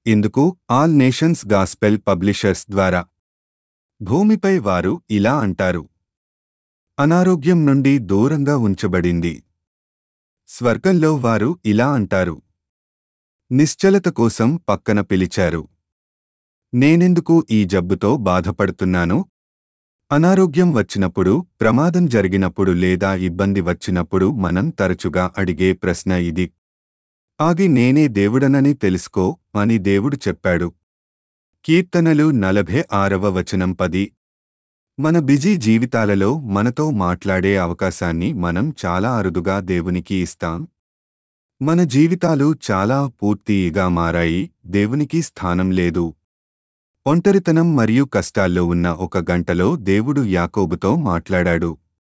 ఎందుకు all nations gospel publishers ద్వారా భూమిపై వారు ఇలా అంటారు అనారోగ్యం నుండి దూరంగా ఉంచబడింది స్వర్గంలో వారు ఇలా అంటారు నిశ్చలత కోసం పక్కన పిలిచారు నేనెందుకు ఈ జబ్బుతో బాధపడుతున్నాను అనారోగ్యం వచ్చినప్పుడు ప్రమాదం జరిగినప్పుడు లేదా ఇబ్బంది వచ్చినప్పుడు మనం తరచుగా అడిగే ప్రశ్న ఇది ఆది నేనే దేవుడనని తెలుసుకో అని దేవుడు చెప్పాడు కీర్తనలు నలభై ఆరవ వచనం పది మన బిజీ జీవితాలలో మనతో మాట్లాడే అవకాశాన్ని మనం చాలా అరుదుగా దేవునికి ఇస్తాం మన జీవితాలు చాలా పూర్తిగా మారాయి దేవునికి స్థానం లేదు ఒంటరితనం మరియు కష్టాల్లో ఉన్న ఒక గంటలో దేవుడు యాకోబుతో మాట్లాడాడు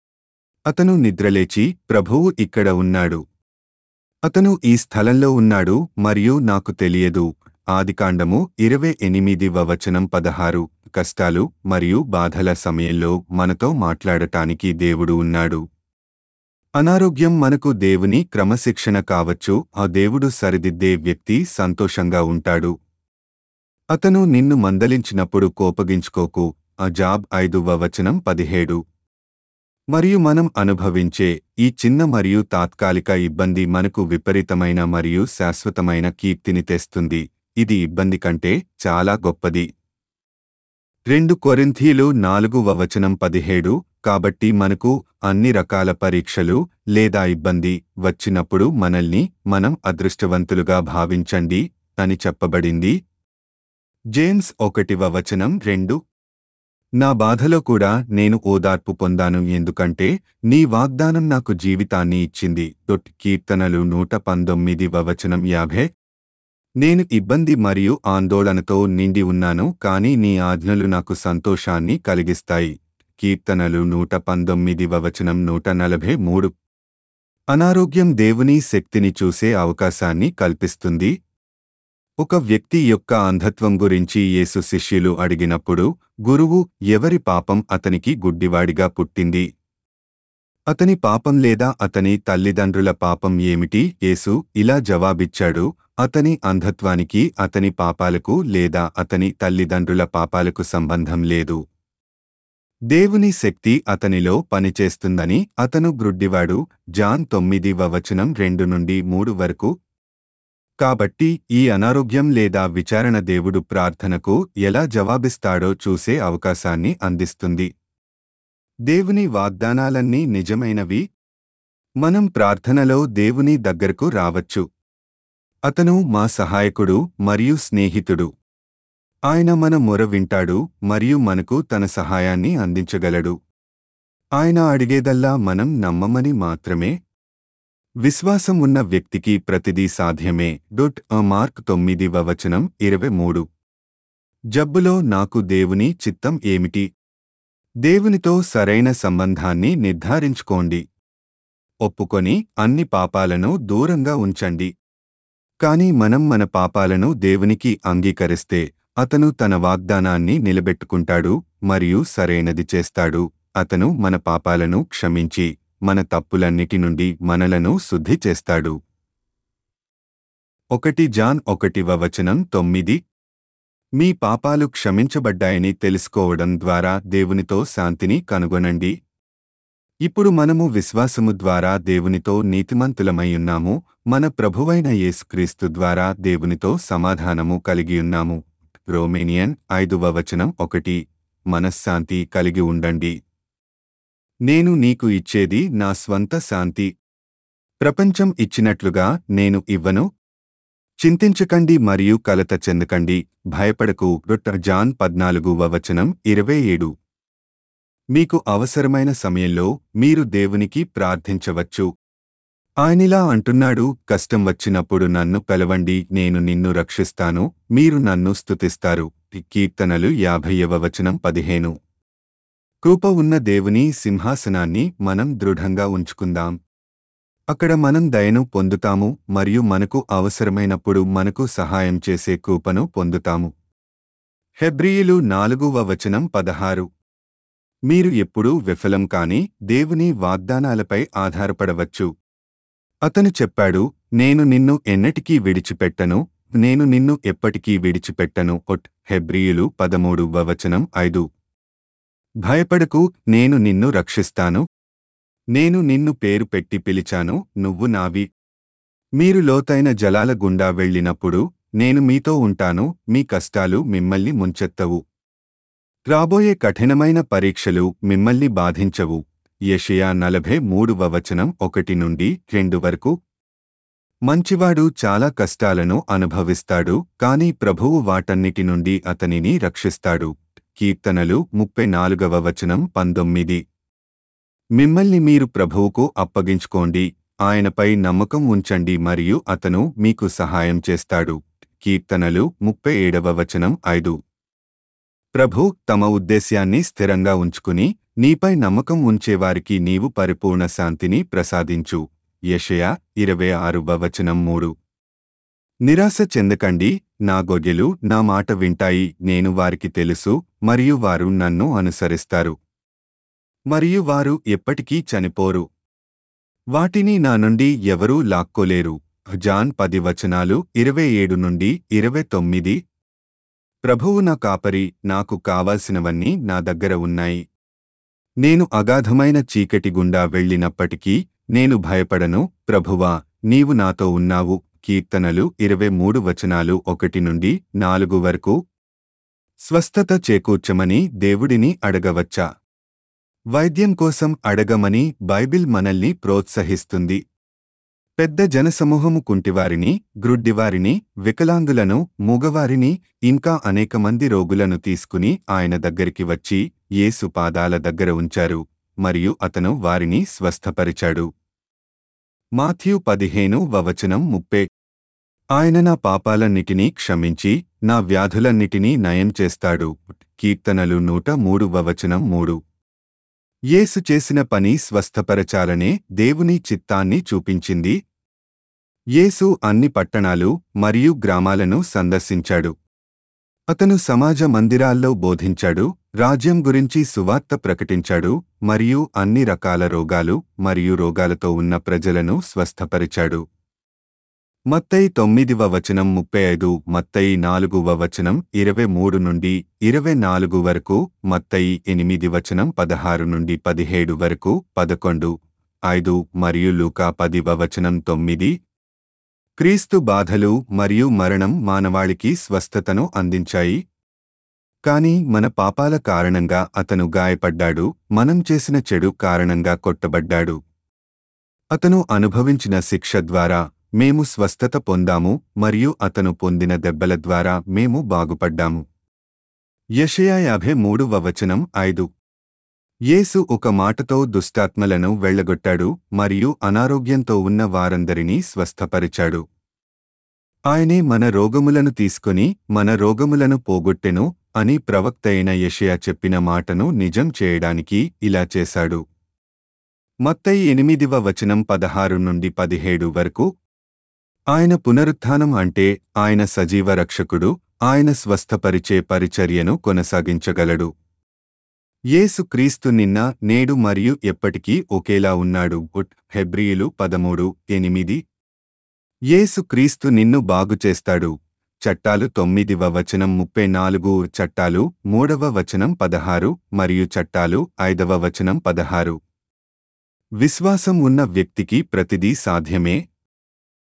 అతను నిద్రలేచి ప్రభువు ఇక్కడ ఉన్నాడు అతను ఈ స్థలంలో ఉన్నాడు మరియు నాకు తెలియదు ఆదికాండము ఇరవై ఎనిమిదివ వచనం పదహారు కష్టాలు మరియు బాధల సమయంలో మనతో మాట్లాడటానికి దేవుడు ఉన్నాడు అనారోగ్యం మనకు దేవుని క్రమశిక్షణ కావచ్చు ఆ దేవుడు సరిదిద్దే వ్యక్తి సంతోషంగా ఉంటాడు అతను నిన్ను మందలించినప్పుడు కోపగించుకోకు ఆ జాబ్ ఐదువ వచనం పదిహేడు మరియు మనం అనుభవించే ఈ చిన్న మరియు తాత్కాలిక ఇబ్బంది మనకు విపరీతమైన మరియు శాశ్వతమైన కీర్తిని తెస్తుంది ఇది ఇబ్బంది కంటే చాలా గొప్పది రెండు కొరింథీలు నాలుగువ వచనం పదిహేడు కాబట్టి మనకు అన్ని రకాల పరీక్షలు లేదా ఇబ్బంది వచ్చినప్పుడు మనల్ని మనం అదృష్టవంతులుగా భావించండి అని చెప్పబడింది జేమ్స్ ఒకటివ వచనం రెండు నా బాధలో కూడా నేను ఓదార్పు పొందాను ఎందుకంటే నీ వాగ్దానం నాకు జీవితాన్ని ఇచ్చింది దొట్ కీర్తనలు నూట పంతొమ్మిదివ వచనం యాభై నేను ఇబ్బంది మరియు ఆందోళనతో నిండి ఉన్నాను కాని నీ ఆజ్ఞలు నాకు సంతోషాన్ని కలిగిస్తాయి కీర్తనలు నూట పంతొమ్మిదివ వచనం నూట నలభై మూడు అనారోగ్యం దేవుని శక్తిని చూసే అవకాశాన్ని కల్పిస్తుంది ఒక వ్యక్తి యొక్క అంధత్వం గురించి యేసు శిష్యులు అడిగినప్పుడు గురువు ఎవరి పాపం అతనికి గుడ్డివాడిగా పుట్టింది అతని పాపం లేదా అతని తల్లిదండ్రుల పాపం ఏమిటి యేసు ఇలా జవాబిచ్చాడు అతని అంధత్వానికి అతని పాపాలకు లేదా అతని తల్లిదండ్రుల పాపాలకు సంబంధం లేదు దేవుని శక్తి అతనిలో పనిచేస్తుందని అతను గ్రుడ్డివాడు జాన్ తొమ్మిదివ వచనం రెండు నుండి మూడు వరకు కాబట్టి ఈ అనారోగ్యం లేదా విచారణ దేవుడు ప్రార్థనకు ఎలా జవాబిస్తాడో చూసే అవకాశాన్ని అందిస్తుంది దేవుని వాగ్దానాలన్నీ నిజమైనవి మనం ప్రార్థనలో దేవుని దగ్గరకు రావచ్చు అతను మా సహాయకుడు మరియు స్నేహితుడు ఆయన మన మొర వింటాడు మరియు మనకు తన సహాయాన్ని అందించగలడు ఆయన అడిగేదల్లా మనం నమ్మమని మాత్రమే విశ్వాసం ఉన్న వ్యక్తికి ప్రతిదీ సాధ్యమే డొట్ అ మార్క్ తొమ్మిదివ వచనం ఇరవై మూడు జబ్బులో నాకు దేవుని చిత్తం ఏమిటి దేవునితో సరైన సంబంధాన్ని నిర్ధారించుకోండి ఒప్పుకొని అన్ని పాపాలను దూరంగా ఉంచండి కాని మనం మన పాపాలను దేవునికి అంగీకరిస్తే అతను తన వాగ్దానాన్ని నిలబెట్టుకుంటాడు మరియు సరైనది చేస్తాడు అతను మన పాపాలను క్షమించి మన తప్పులన్నిటి నుండి మనలను శుద్ధి చేస్తాడు ఒకటి జాన్ ఒకటివ వచనం తొమ్మిది మీ పాపాలు క్షమించబడ్డాయని తెలుసుకోవడం ద్వారా దేవునితో శాంతిని కనుగొనండి ఇప్పుడు మనము విశ్వాసము ద్వారా దేవునితో నీతిమంతులమై ఉన్నాము మన ప్రభువైన యేసుక్రీస్తు ద్వారా దేవునితో సమాధానము కలిగియున్నాము రోమేనియన్ ఐదువ వచనం ఒకటి మనశ్శాంతి కలిగి ఉండండి నేను నీకు ఇచ్చేది నా స్వంత శాంతి ప్రపంచం ఇచ్చినట్లుగా నేను ఇవ్వను చింతించకండి మరియు కలత చెందకండి భయపడకు డాక్టర్ జాన్ పద్నాలుగువ వచనం ఇరవై ఏడు మీకు అవసరమైన సమయంలో మీరు దేవునికి ప్రార్థించవచ్చు ఆయనిలా అంటున్నాడు కష్టం వచ్చినప్పుడు నన్ను పిలవండి నేను నిన్ను రక్షిస్తాను మీరు నన్ను స్తుతిస్తారు కీర్తనలు యాభైవ వచనం పదిహేను కృప ఉన్న దేవుని సింహాసనాన్ని మనం దృఢంగా ఉంచుకుందాం అక్కడ మనం దయను పొందుతాము మరియు మనకు అవసరమైనప్పుడు మనకు సహాయం చేసే కృపను పొందుతాము హెబ్రియులు నాలుగువ వచనం పదహారు మీరు ఎప్పుడూ విఫలం కాని దేవుని వాగ్దానాలపై ఆధారపడవచ్చు అతను చెప్పాడు నేను నిన్ను ఎన్నటికీ విడిచిపెట్టను నేను నిన్ను ఎప్పటికీ విడిచిపెట్టను ఒట్ హెబ్రియులు పదమూడు వచనం ఐదు భయపడకు నేను నిన్ను రక్షిస్తాను నేను నిన్ను పేరు పెట్టి పిలిచాను నువ్వు నావి మీరు లోతైన జలాల గుండా వెళ్ళినప్పుడు నేను మీతో ఉంటాను మీ కష్టాలు మిమ్మల్ని ముంచెత్తవు రాబోయే కఠినమైన పరీక్షలు మిమ్మల్ని బాధించవు యెషయా నలభై మూడువ వచనం ఒకటి నుండి రెండు వరకు మంచివాడు చాలా కష్టాలను అనుభవిస్తాడు కాని ప్రభువు వాటన్నిటి నుండి అతనిని రక్షిస్తాడు కీర్తనలు ముప్పై నాలుగవ వచనం పంతొమ్మిది మిమ్మల్ని మీరు ప్రభువుకు అప్పగించుకోండి ఆయనపై నమ్మకం ఉంచండి మరియు అతను మీకు సహాయం చేస్తాడు కీర్తనలు ముప్పై ఏడవ వచనం ఐదు ప్రభు తమ ఉద్దేశ్యాన్ని స్థిరంగా ఉంచుకుని నీపై నమ్మకం ఉంచేవారికి నీవు పరిపూర్ణ శాంతిని ప్రసాదించు యెషయా ఇరవై ఆరువ వచనం మూడు నిరాశ చెందకండి నా గొడ్యలు నా మాట వింటాయి నేను వారికి తెలుసు మరియు వారు నన్ను అనుసరిస్తారు మరియు వారు ఎప్పటికీ చనిపోరు వాటిని నా నుండి ఎవరూ లాక్కోలేరు జాన్ పది వచనాలు ఇరవై ఏడు నుండి ఇరవై తొమ్మిది ప్రభువు నా కాపరి నాకు కావాల్సినవన్నీ నా దగ్గర ఉన్నాయి నేను అగాధమైన చీకటి గుండా వెళ్ళినప్పటికీ నేను భయపడను ప్రభువా నీవు నాతో ఉన్నావు కీర్తనలు ఇరవై మూడు వచనాలు ఒకటి నుండి నాలుగు వరకు స్వస్థత చేకూర్చమని దేవుడిని అడగవచ్చా వైద్యం కోసం అడగమని బైబిల్ మనల్ని ప్రోత్సహిస్తుంది పెద్ద జనసమూహము కుంటివారిని గ్రుడ్డివారిని వికలాంగులను మూగవారిని ఇంకా అనేక మంది రోగులను తీసుకుని ఆయన దగ్గరికి వచ్చి యేసు పాదాల దగ్గర ఉంచారు మరియు అతను వారిని స్వస్థపరిచాడు మాథ్యూ పదిహేను వవచనం ముప్పే ఆయన నా పాపాలన్నిటినీ క్షమించి నా వ్యాధులన్నిటినీ నయం చేస్తాడు కీర్తనలు నూట మూడు వవచనం మూడు యేసు చేసిన పని స్వస్థపరచాలనే దేవుని చిత్తాన్ని చూపించింది యేసు అన్ని పట్టణాలు మరియు గ్రామాలను సందర్శించాడు అతను సమాజ మందిరాల్లో బోధించాడు రాజ్యం గురించి సువార్త ప్రకటించాడు మరియు అన్ని రకాల రోగాలు మరియు రోగాలతో ఉన్న ప్రజలను స్వస్థపరిచాడు మత్తయి తొమ్మిదివ వచనం ముప్పై ఐదు మత్తయి నాలుగువ వచనం ఇరవై మూడు నుండి ఇరవై నాలుగు వరకు మత్తయి ఎనిమిది వచనం పదహారు నుండి పదిహేడు వరకు పదకొండు ఐదు మరియు లూకా పదివ వచనం తొమ్మిది క్రీస్తు బాధలు మరియు మరణం మానవాళికి స్వస్థతను అందించాయి కాని మన పాపాల కారణంగా అతను గాయపడ్డాడు మనం చేసిన చెడు కారణంగా కొట్టబడ్డాడు అతను అనుభవించిన శిక్ష ద్వారా మేము స్వస్థత పొందాము మరియు అతను పొందిన దెబ్బల ద్వారా మేము బాగుపడ్డాము యషయా యాభై మూడు వచనం ఐదు యేసు ఒక మాటతో దుష్టాత్మలను వెళ్లగొట్టాడు మరియు అనారోగ్యంతో ఉన్న వారందరినీ స్వస్థపరిచాడు ఆయనే మన రోగములను తీసుకుని మన రోగములను పోగొట్టెను అని ప్రవక్తైన యషయా చెప్పిన మాటను నిజం చేయడానికి ఇలా చేశాడు మత్తయి ఎనిమిదివ వచనం పదహారు నుండి పదిహేడు వరకు ఆయన పునరుత్థానం అంటే ఆయన సజీవ రక్షకుడు ఆయన స్వస్థపరిచే పరిచర్యను కొనసాగించగలడు యేసు క్రీస్తు నిన్న నేడు మరియు ఎప్పటికీ ఒకేలా ఉన్నాడు ఉట్ హెబ్రియులు పదమూడు ఎనిమిది యేసు క్రీస్తు నిన్ను బాగుచేస్తాడు చట్టాలు తొమ్మిదివ వచనం ముప్పై నాలుగు చట్టాలు మూడవ వచనం పదహారు మరియు చట్టాలు ఐదవ వచనం పదహారు విశ్వాసం ఉన్న వ్యక్తికి ప్రతిదీ సాధ్యమే